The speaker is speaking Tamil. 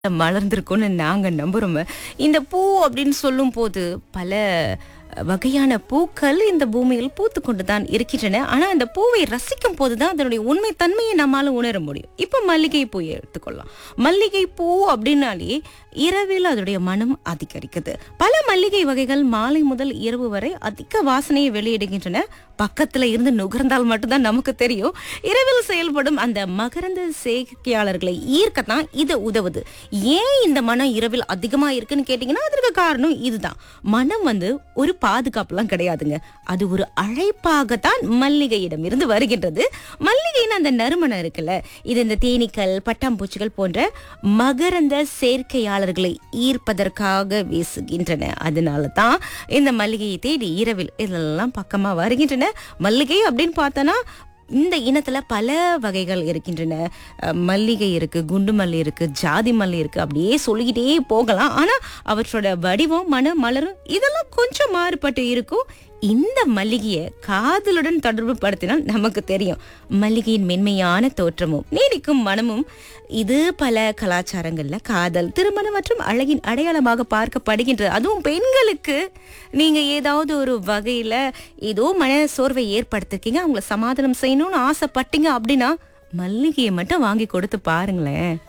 மலர்ந்திருக்கும்னு நாங்க நம்புறோம் இந்த பூ அப்படின்னு சொல்லும் போது பல வகையான பூக்கள் இந்த பூமியில் பூத்து கொண்டுதான் இருக்கின்றன ஆனா அந்த பூவை ரசிக்கும் போதுதான் அதனுடைய உண்மை தன்மையை நம்மால உணர முடியும் இப்ப மல்லிகை பூ எடுத்துக்கொள்ளலாம் மல்லிகை பூ அப்படின்னாலே இரவில் அதனுடைய மனம் அதிகரிக்குது பல மல்லிகை வகைகள் மாலை முதல் இரவு வரை அதிக வாசனையை வெளியிடுகின்றன பக்கத்துல இருந்து நுகர்ந்தால் மட்டும்தான் நமக்கு தெரியும் இரவில் செயல்படும் அந்த மகரந்த சேர்க்கையாளர்களை ஈர்க்கத்தான் இது உதவுது ஏன் இந்த மனம் இரவில் அதிகமா இருக்குன்னு கேட்டீங்கன்னா அதற்கு காரணம் இதுதான் மனம் வந்து ஒரு பாதுகாப்புலாம் கிடையாதுங்க அது ஒரு அழைப்பாகத்தான் மல்லிகையிடம் இருந்து வருகின்றது மல்லிகைன்னு அந்த நறுமணம் இருக்குல்ல இது இந்த தேனீக்கள் பட்டாம்பூச்சிகள் போன்ற மகரந்த சேர்க்கையாளர்களை ஈர்ப்பதற்காக வீசுகின்றன அதனால தான் இந்த மல்லிகையை தேடி இரவில் இதெல்லாம் பக்கமா வருகின்றன மல்லிகை அப்படின்னு பார்த்தோன்னா இந்த இனத்துல பல வகைகள் இருக்கின்றன அஹ், மல்லிகை இருக்கு குண்டு மல்லி இருக்கு ஜாதி மல்லி இருக்கு அப்படியே சொல்லிக்கிட்டே போகலாம் ஆனா அவற்றோட வடிவம் மனம் மலரும் இதெல்லாம் கொஞ்சம் மாறுபட்டு இருக்கும் இந்த மல்லிகையை காதலுடன் தொடர்பு படுத்தினால் நமக்கு தெரியும் மல்லிகையின் மென்மையான தோற்றமும் நீடிக்கும் மனமும் இது பல கலாச்சாரங்கள்ல காதல் திருமணம் மற்றும் அழகின் அடையாளமாக பார்க்கப்படுகின்றது அதுவும் பெண்களுக்கு நீங்க ஏதாவது ஒரு வகையில ஏதோ மன சோர்வை ஏற்படுத்திருக்கீங்க அவங்கள சமாதானம் செய்யணும்னு ஆசைப்பட்டீங்க அப்படின்னா மல்லிகையை மட்டும் வாங்கி கொடுத்து பாருங்களேன்